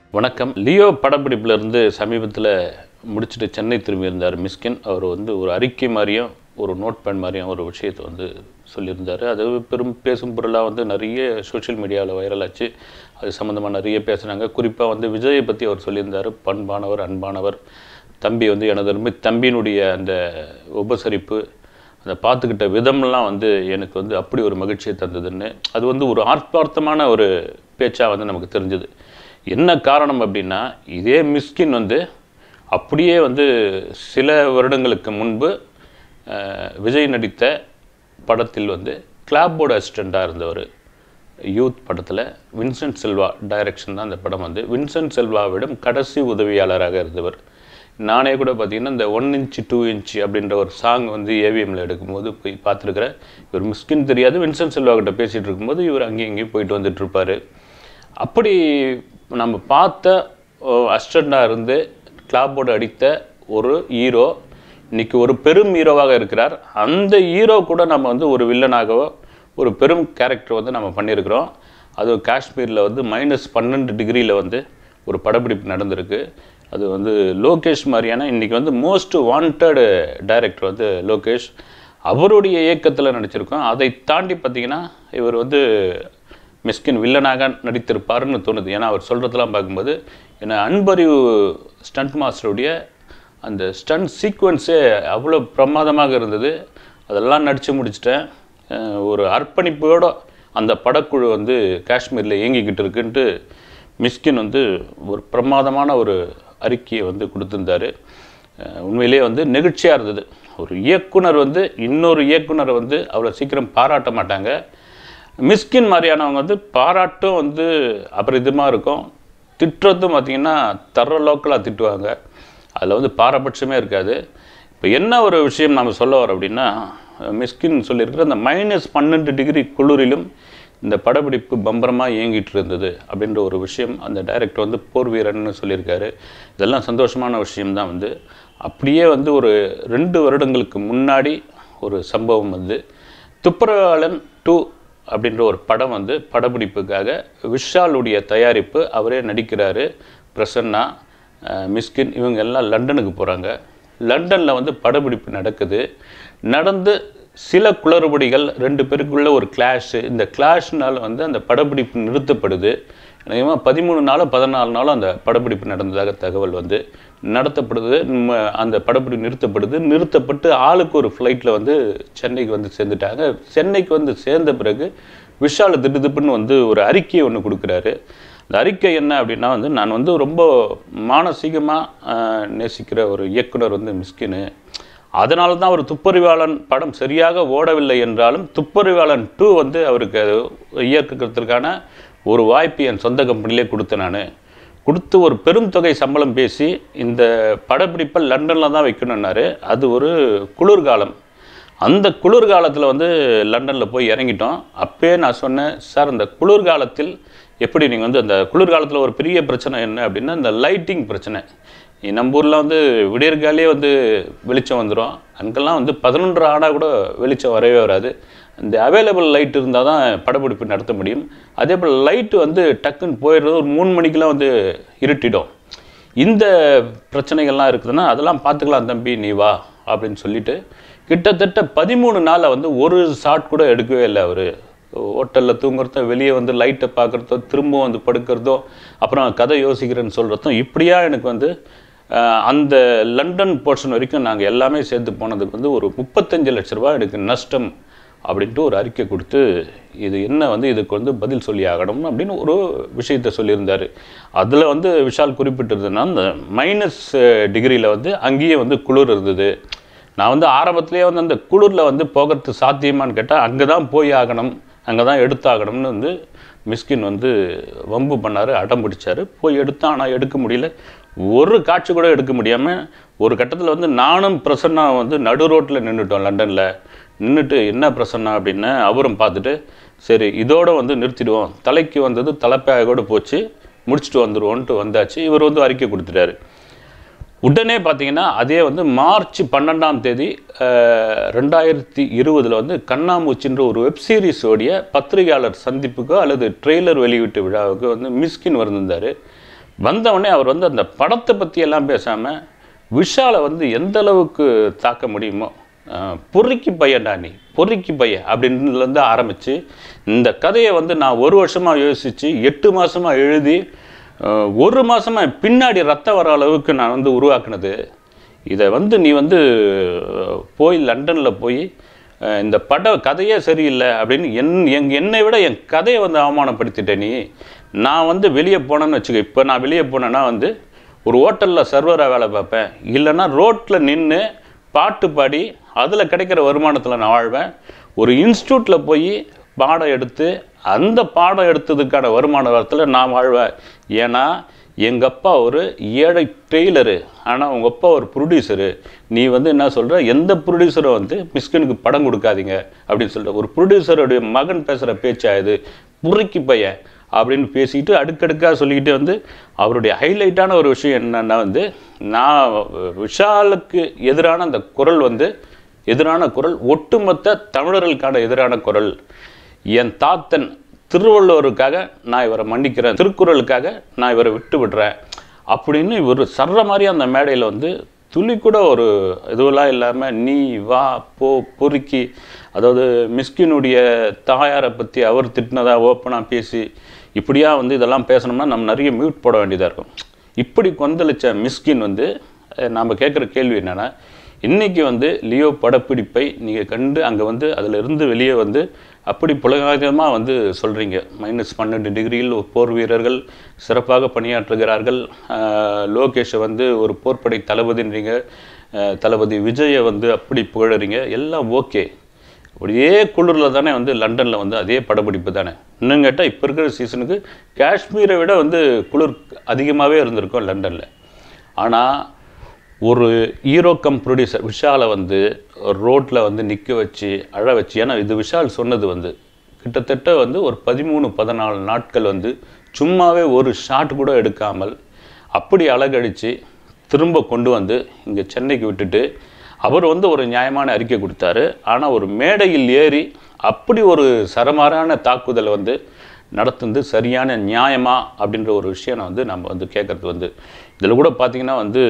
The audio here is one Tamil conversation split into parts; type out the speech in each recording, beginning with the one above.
வணக்கம் லியோ படப்பிடிப்புல இருந்து சமீபத்தில் முடிச்சுட்டு சென்னை திரும்பி இருந்தார் மிஸ்கின் அவர் வந்து ஒரு அறிக்கை மாதிரியும் ஒரு நோட் பேன் மாதிரியும் ஒரு விஷயத்தை வந்து சொல்லியிருந்தார் அது பெரும் பேசும் பொருளாக வந்து நிறைய சோஷியல் மீடியாவில் வைரல் ஆச்சு அது சம்மந்தமாக நிறைய பேசுனாங்க குறிப்பாக வந்து விஜயை பற்றி அவர் சொல்லியிருந்தார் பண்பானவர் அன்பானவர் தம்பி வந்து எனது அருமை தம்பியினுடைய அந்த உபசரிப்பு அதை பார்த்துக்கிட்ட விதம்லாம் வந்து எனக்கு வந்து அப்படி ஒரு மகிழ்ச்சியை தந்ததுன்னு அது வந்து ஒரு ஆத்மார்த்தமான ஒரு பேச்சாக வந்து நமக்கு தெரிஞ்சது என்ன காரணம் அப்படின்னா இதே மிஸ்கின் வந்து அப்படியே வந்து சில வருடங்களுக்கு முன்பு அஹ், விஜய் நடித்த படத்தில் வந்து கிளாப்போர்டு அசிஸ்டண்ட்டாக இருந்தவர் யூத் படத்தில் வின்சென்ட் செல்வா டைரக்ஷன் தான் அந்த படம் வந்து வின்சென்ட் செல்வாவிடம் கடைசி உதவியாளராக இருந்தவர் நானே கூட பார்த்தீங்கன்னா இந்த ஒன் இன்ச்சு டூ இன்ச்சு அப்படின்ற ஒரு சாங் வந்து ஏவிஎம்ல எடுக்கும்போது போய் பார்த்துருக்குறேன் இவர் மிஸ்கின் தெரியாது வின்சென்ட் செல்வா கிட்ட பேசிகிட்டு இருக்கும்போது இவர் அங்கேயும் இங்கேயும் போயிட்டு வந்துட்டு இருப்பாரு அப்படி நம்ம பார்த்த அஸ்டண்டாக இருந்து கிளாப்போர்டு அடித்த ஒரு ஹீரோ இன்னைக்கு ஒரு பெரும் ஹீரோவாக இருக்கிறார் அந்த ஹீரோ கூட நம்ம வந்து ஒரு வில்லனாகவோ ஒரு பெரும் கேரக்டர் வந்து நம்ம பண்ணியிருக்கிறோம் அதுவும் காஷ்மீரில் வந்து மைனஸ் பன்னெண்டு டிகிரியில் வந்து ஒரு படப்பிடிப்பு நடந்திருக்கு அது வந்து லோகேஷ் மாதிரியான இன்றைக்கி வந்து மோஸ்ட் வாண்டட் டைரக்டர் வந்து லோகேஷ் அவருடைய இயக்கத்தில் நடிச்சிருக்கோம் அதை தாண்டி பார்த்தீங்கன்னா இவர் வந்து மிஸ்கின் வில்லனாக நடித்திருப்பாருன்னு தோணுது ஏன்னா அவர் சொல்கிறதெல்லாம் பார்க்கும்போது ஏன்னா அன்பறிவு ஸ்டண்ட் மாஸ்டருடைய அந்த ஸ்டண்ட் சீக்வன்ஸே அவ்வளோ பிரமாதமாக இருந்தது அதெல்லாம் நடித்து முடிச்சிட்டேன் அஹ் ஒரு அர்ப்பணிப்போட அந்த படக்குழு வந்து காஷ்மீரில் இயங்கிக்கிட்டு இருக்குன்ட்டு மிஸ்கின் வந்து ஒரு பிரமாதமான ஒரு அறிக்கையை வந்து கொடுத்துருந்தாரு அஹ் உண்மையிலேயே வந்து நெகிழ்ச்சியாக இருந்தது ஒரு இயக்குனர் வந்து இன்னொரு இயக்குனரை வந்து அவ்வளோ சீக்கிரம் பாராட்ட மாட்டாங்க மிஸ்கின் மாதிரியானவங்க வந்து பாராட்டும் வந்து அபரிதமாக இருக்கும் திட்டுறதும் பார்த்திங்கன்னா தர லோக்கலாக திட்டுவாங்க அதில் வந்து பாரபட்சமே இருக்காது இப்போ என்ன ஒரு விஷயம் நாம் சொல்ல வரோம் அப்படின்னா மிஸ்கின் சொல்லியிருக்கிற அந்த மைனஸ் பன்னெண்டு டிகிரி குளிரிலும் இந்த படப்பிடிப்பு பம்பரமாக இயங்கிட்டு இருந்தது அப்படின்ற ஒரு விஷயம் அந்த டைரக்டர் வந்து போர் வீரன்னு சொல்லியிருக்காரு இதெல்லாம் சந்தோஷமான விஷயம்தான் வந்து அப்படியே வந்து ஒரு ரெண்டு வருடங்களுக்கு முன்னாடி ஒரு சம்பவம் வந்து துப்புரவாளன் டூ அப்படின்ற ஒரு படம் வந்து படப்பிடிப்புக்காக விஷாலுடைய தயாரிப்பு அவரே நடிக்கிறாரு பிரசன்னா அஹ், மிஸ்கின் இவங்க எல்லாம் லண்டனுக்கு போகிறாங்க லண்டனில் வந்து படப்பிடிப்பு நடக்குது நடந்து சில குளறுபடிகள் ரெண்டு பேருக்குள்ள ஒரு கிளாஷு இந்த கிளாஷ்னால வந்து அந்த படப்பிடிப்பு நிறுத்தப்படுது அநேகமாக பதிமூணு நாளோ பதினாலு நாளோ அந்த படப்பிடிப்பு நடந்ததாக தகவல் வந்து நடத்தப்படுது நம்ம அந்த படப்பிடிப்பு நிறுத்தப்படுது நிறுத்தப்பட்டு ஆளுக்கு ஒரு ஃப்ளைட்டில் வந்து சென்னைக்கு வந்து சேர்ந்துட்டாங்க சென்னைக்கு வந்து சேர்ந்த பிறகு விஷால் திடுதிப்புன்னு வந்து ஒரு அறிக்கையை ஒன்று கொடுக்குறாரு அந்த அறிக்கை என்ன அப்படின்னா வந்து நான் வந்து ரொம்ப மானசீகமாக நேசிக்கிற ஒரு இயக்குனர் வந்து மிஸ்கின்னு அதனால தான் அவர் துப்பறிவாளன் படம் சரியாக ஓடவில்லை என்றாலும் துப்பறிவாளன் டூ வந்து அவருக்கு அது இயக்குறதுக்கான ஒரு வாய்ப்பு என் சொந்த கம்பெனிலே கொடுத்தேன் நான் கொடுத்து ஒரு பெரும் தொகை சம்பளம் பேசி இந்த படப்பிடிப்பை லண்டனில் தான் வைக்கணுன்னாரு அது ஒரு குளிர்காலம் அந்த குளிர்காலத்தில் வந்து லண்டனில் போய் இறங்கிட்டோம் அப்பயே நான் சொன்னேன் சார் இந்த குளிர்காலத்தில் எப்படி நீங்கள் வந்து அந்த குளிர்காலத்தில் ஒரு பெரிய பிரச்சனை என்ன அப்படின்னா இந்த லைட்டிங் பிரச்சனை இ- நம்ம ஊரில் வந்து விடியற்காலே வந்து வெளிச்சம் வந்துடும் அங்கெல்லாம் வந்து பதினொன்று ஆனால் கூட வெளிச்சம் வரவே வராது இந்த அவைலபிள் லைட் இருந்தால் தான் படப்பிடிப்பு நடத்த முடியும் அதே போல் லைட்டு வந்து டக்குன்னு போயிடுறது ஒரு மூணு மணிக்கெலாம் வந்து இருட்டிடும் இந்த பிரச்சனைகள்லாம் இருக்குதுன்னா அதெல்லாம் பார்த்துக்கலாம் தம்பி நீ வா அப்படின்னு சொல்லிட்டு கிட்டத்தட்ட பதிமூணு நாளில் வந்து ஒரு ஷாட் கூட எடுக்கவே இல்லை அவர் ஹோட்டலில் தூங்குறதோ வெளியே வந்து லைட்டை பார்க்குறதோ திரும்ப வந்து படுக்கிறதோ அப்புறம் கதை யோசிக்கிறேன்னு சொல்கிறதும் இப்படியா எனக்கு வந்து அஹ், அந்த லண்டன் போர்ஷன் வரைக்கும் நாங்கள் எல்லாமே சேர்த்து போனதுக்கு வந்து ஒரு முப்பத்தஞ்சு லட்ச ரூபா எனக்கு நஷ்டம் அப்படின்ட்டு ஒரு அறிக்கை கொடுத்து இது என்ன வந்து இதுக்கு வந்து பதில் சொல்லி ஆகணும் அப்படின்னு ஒரு விஷயத்தை சொல்லியிருந்தார் அதில் வந்து விஷால் குறிப்பிட்டிருந்ததுன்னா அந்த மைனஸ் டிகிரியில் வந்து அங்கேயே வந்து குளிர் இருந்தது நான் வந்து ஆரம்பத்திலேயே வந்து அந்த குளிரில் வந்து போகிறது சாத்தியமான்னு கேட்டால் அங்கே தான் போய் ஆகணும் அங்கே தான் எடுத்தாகணும்னு வந்து மிஸ்கின் வந்து வம்பு பண்ணார் அடம் பிடிச்சாரு போய் எடுத்தான் ஆனால் எடுக்க முடியல ஒரு காட்சி கூட எடுக்க முடியாமல் ஒரு கட்டத்தில் வந்து நானும் பிரசன்னா வந்து நடு ரோட்டில் நின்றுட்டோம் லண்டனில் நின்றுட்டு என்ன பிரசன்னா அப்படின்னு அவரும் பார்த்துட்டு சரி இதோட வந்து நிறுத்திடுவோம் தலைக்கு வந்தது தலைப்பாயோட போச்சு முடிச்சுட்டு வந்துடுவோன்ட்டு வந்தாச்சு இவர் வந்து அறிக்கை கொடுத்துட்டாரு உடனே பார்த்தீங்கன்னா அதே வந்து மார்ச் பன்னெண்டாம் தேதி அஹ், ரெண்டாயிரத்தி இருபதில் வந்து கண்ணாமூச்சின்ற ஒரு வெப் சீரிஸோடைய பத்திரிகையாளர் சந்திப்புக்கோ அல்லது ட்ரெய்லர் வெளியீட்டு விழாவுக்கு வந்து மிஸ்கின் வந்திருந்தார் வந்தவொடனே அவர் வந்து அந்த படத்தை பற்றி எல்லாம் பேசாமல் விஷாலை வந்து எந்த அளவுக்கு தாக்க முடியுமோ அஹ், பொறுக்கி பையன்டா நீ பொறுக்கி பையன் அப்படின்லேருந்து ஆரம்பித்து இந்த கதையை வந்து நான் ஒரு வருஷமாக யோசித்து எட்டு மாதமாக எழுதி அஹ், ஒரு மாதமாக பின்னாடி ரத்தம் வர அளவுக்கு நான் வந்து உருவாக்குனது இதை வந்து நீ வந்து அஹ், போய் லண்டனில் போய் அஹ், இந்த பட கதையே சரியில்லை அப்படின்னு என் எங் என்னை விட என் கதையை வந்து அவமானப்படுத்திட்ட நீ நான் வந்து வெளியே போனேன்னு வச்சுக்க இப்போ நான் வெளியே போனேன்னா வந்து ஒரு ஹோட்டலில் சர்வராக வேலை பார்ப்பேன் இல்லைன்னா ரோட்டில் நின்று பாட்டு பாடி அதில் கிடைக்கிற வருமானத்தில் நான் வாழ்வேன் ஒரு இன்ஸ்டியூட்டில் போய் பாடம் எடுத்து அந்த பாடம் எடுத்ததுக்கான வருமான வரத்தில் நான் வாழ்வேன் ஏன்னா எங்கள் அப்பா ஒரு ஏழை டெய்லரு ஆனால் உங்கள் அப்பா ஒரு ப்ரொடியூசரு நீ வந்து என்ன சொல்கிற எந்த ப்ரொடியூசரும் வந்து மிஸ்கினுக்கு படம் கொடுக்காதீங்க அப்படின்னு சொல்லிட்டு ஒரு ப்ரொடியூசருடைய மகன் பேசுகிற பேச்சா இது புரிக்கி பையன் அப்படின்னு பேசிக்கிட்டு அடுக்கடுக்காக சொல்லிக்கிட்டு வந்து அவருடைய ஹைலைட்டான ஒரு விஷயம் என்னன்னா வந்து நான் விஷாலுக்கு எதிரான அந்த குரல் வந்து எதிரான குரல் ஒட்டுமொத்த தமிழர்களுக்கான எதிரான குரல் என் தாத்தன் திருவள்ளுவருக்காக நான் இவரை மன்னிக்கிறேன் திருக்குறளுக்காக நான் இவரை விட்டு விடுறேன் அப்படின்னு இவர் சர்ற மாதிரி அந்த மேடையில் வந்து துளி கூட ஒரு இதுவெல்லாம் இல்லாமல் நீ வா போ பொறுக்கி அதாவது மிஸ்கினுடைய தாயாரை பற்றி அவர் திட்டினதா ஓப்பனாக பேசி இப்படியா வந்து இதெல்லாம் பேசணும்னா நம்ம நிறைய மியூட் போட வேண்டியதாக இருக்கும் இப்படி கொந்தளிச்ச மிஸ்கின் வந்து நாம் கேட்குற கேள்வி என்னென்னா இன்றைக்கி வந்து லியோ படப்பிடிப்பை நீங்கள் கண்டு அங்கே வந்து அதில் இருந்து வெளியே வந்து அப்படி புலகாதமாக வந்து சொல்கிறீங்க மைனஸ் பன்னெண்டு டிகிரியில் போர் வீரர்கள் சிறப்பாக பணியாற்றுகிறார்கள் ஆஹ் லோகேஷை வந்து ஒரு போர்ப்படை தளபதின்றீங்க ஆஹ் தளபதி விஜயை வந்து அப்படி புகழறீங்க எல்லாம் ஓகே அப்படியே குளிரில் தானே வந்து லண்டனில் வந்து அதே படப்பிடிப்பு தானே இன்னும் கேட்டால் இப்போ இருக்கிற சீசனுக்கு காஷ்மீரை விட வந்து குளிர் அதிகமாகவே இருந்திருக்கும் லண்டனில் ஆனால் ஒரு ஹீரோ கம் ப்ரொடியூசர் விஷாலை வந்து ரோட்டில் வந்து நிற்க வச்சு அழ வச்சு ஏன்னா இது விஷால் சொன்னது வந்து கிட்டத்தட்ட வந்து ஒரு பதிமூணு பதினாலு நாட்கள் வந்து சும்மாவே ஒரு ஷாட் கூட எடுக்காமல் அப்படி அழகடிச்சு திரும்ப கொண்டு வந்து இங்கே சென்னைக்கு விட்டுட்டு அவர் வந்து ஒரு நியாயமான அறிக்கை கொடுத்தாரு ஆனால் ஒரு மேடையில் ஏறி அப்படி ஒரு சரமாரான தாக்குதலை வந்து நடத்துனது சரியான நியாயமா அப்படின்ற ஒரு விஷயம் வந்து நம்ம வந்து கேட்குறது வந்து இதில் கூட பார்த்தீங்கன்னா வந்து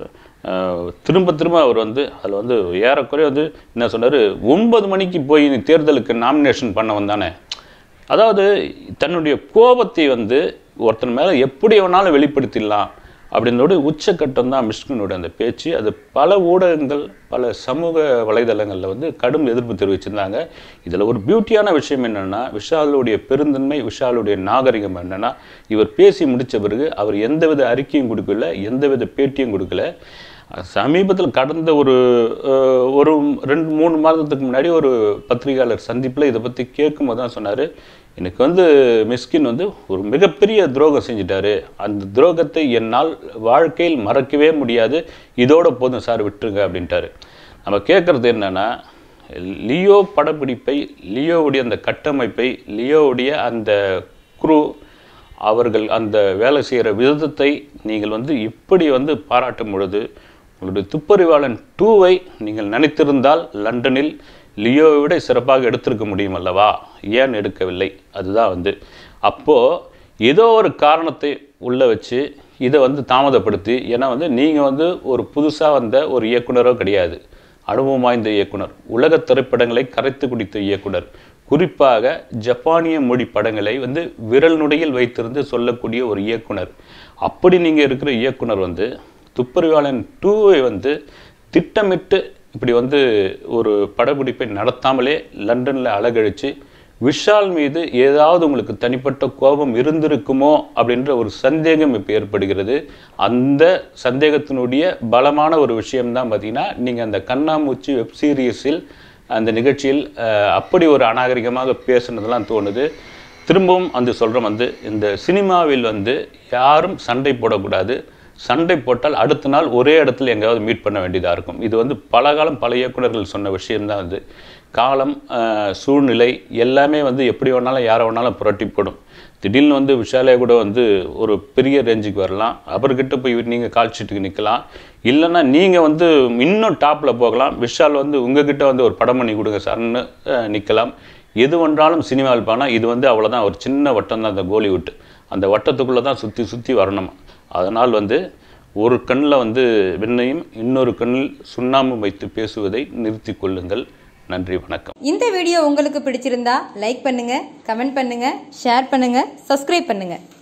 அஹ், திரும்ப திரும்ப அவர் வந்து அதில் வந்து ஏறக்குறைய வந்து என்ன சொன்னார் ஒன்பது மணிக்கு போய் நீ தேர்தலுக்கு நாமினேஷன் பண்ண வந்தானே அதாவது தன்னுடைய கோபத்தை வந்து ஒருத்தன் மேலே எப்படி வேணாலும் வெளிப்படுத்திடலாம் அப்படின்னோட உச்சக்கட்டம் தான் மிஷ்கினோட அந்த பேச்சு அது பல ஊடகங்கள் பல சமூக வலைதளங்களில் வந்து கடும் எதிர்ப்பு தெரிவிச்சிருந்தாங்க இதில் ஒரு பியூட்டியான விஷயம் என்னென்னா விஷாலுடைய பெருந்தன்மை விஷாலுடைய நாகரிகம் என்னென்னா இவர் பேசி முடித்த பிறகு அவர் எந்தவித அறிக்கையும் கொடுக்கல எந்தவித பேட்டியும் கொடுக்கல சமீபத்தில் கடந்த ஒரு அஹ், ஒரு ரெண்டு மூணு மாதத்துக்கு முன்னாடி ஒரு பத்திரிகையாளர் சந்திப்பில் இதை பற்றி கேட்கும்போது தான் சொன்னார் எனக்கு வந்து மிஸ்கின் வந்து ஒரு மிகப்பெரிய துரோகம் செஞ்சிட்டாரு அந்த துரோகத்தை என்னால் வாழ்க்கையில் மறக்கவே முடியாது இதோட போதும் சார் விட்டுருங்க அப்படின்ட்டாரு நம்ம கேட்குறது என்னென்னா லியோ படப்பிடிப்பை லியோவுடைய அந்த கட்டமைப்பை லியோவுடைய அந்த குரூ அவர்கள் அந்த வேலை செய்கிற விதத்தை நீங்கள் வந்து இப்படி வந்து பாராட்டும் பொழுது உங்களுடைய துப்பறிவாளன் டூவை நீங்கள் நினைத்திருந்தால் லண்டனில் லியோவை விட சிறப்பாக எடுத்திருக்க முடியும் அல்லவா ஏன் எடுக்கவில்லை அதுதான் வந்து அப்போது ஏதோ ஒரு காரணத்தை உள்ள வச்சு இதை வந்து தாமதப்படுத்தி ஏன்னா வந்து நீங்கள் வந்து ஒரு புதுசாக வந்த ஒரு இயக்குனரோ கிடையாது அனுபவம் வாய்ந்த இயக்குனர் உலக திரைப்படங்களை கரைத்து குடித்த இயக்குனர் குறிப்பாக ஜப்பானிய மொழி படங்களை வந்து விரல் நுடையில் வைத்திருந்து சொல்லக்கூடிய ஒரு இயக்குனர் அப்படி நீங்கள் இருக்கிற இயக்குனர் வந்து துப்பறிவாளன் டூவை வந்து திட்டமிட்டு இப்படி வந்து ஒரு படப்பிடிப்பை நடத்தாமலே லண்டனில் அழகழிச்சு விஷால் மீது ஏதாவது உங்களுக்கு தனிப்பட்ட கோபம் இருந்திருக்குமோ அப்படின்ற ஒரு சந்தேகம் இப்போ ஏற்படுகிறது அந்த சந்தேகத்தினுடைய பலமான ஒரு விஷயம்தான் பார்த்தீங்கன்னா நீங்கள் அந்த கண்ணாமூச்சி வெப் சீரிஸில் அந்த நிகழ்ச்சியில் அஹ், அப்படி ஒரு அநாகரிகமாக பேசுனதெல்லாம் தோணுது திரும்பவும் வந்து சொல்கிறோம் வந்து இந்த சினிமாவில் வந்து யாரும் சண்டை போடக்கூடாது சண்டை போட்டால் அடுத்த நாள் ஒரே இடத்துல எங்கேயாவது மீட் பண்ண வேண்டியதாக இருக்கும் இது வந்து பல காலம் பல இயக்குனர்கள் சொன்ன விஷயம்தான் வந்து காலம் அஹ், சூழ்நிலை எல்லாமே வந்து எப்படி வேணாலும் யாரை வேணாலும் புரட்டி போடும் திடீர்னு வந்து விஷாலே கூட வந்து ஒரு பெரிய ரேஞ்சுக்கு வரலாம் அவர்கிட்ட போய் நீங்கள் கால் ஷீட்டுக்கு நிற்கலாம் இல்லைன்னா நீங்கள் வந்து இன்னும் டாப்பில் போகலாம் விஷால் வந்து உங்ககிட்ட வந்து ஒரு படம் பண்ணி கொடுங்க சார்னு நிற்கலாம் எது ஒன்றாலும் சினிமாவில் போனால் இது வந்து அவ்வளோதான் ஒரு சின்ன வட்டம் தான் அந்த கோலிவுட் அந்த வட்டத்துக்குள்ளே தான் சுற்றி சுற்றி வரணும் அதனால் வந்து ஒரு கண்ணில் வந்து வெண்ணையும் இன்னொரு கண்ணில் சுண்ணாம்பும் வைத்து பேசுவதை நிறுத்தி கொள்ளுங்கள் நன்றி வணக்கம் இந்த வீடியோ உங்களுக்கு பிடிச்சிருந்தா லைக் பண்ணுங்க கமெண்ட் பண்ணுங்க ஷேர் பண்ணுங்க சப்ஸ்கிரைப் பண்ணுங்க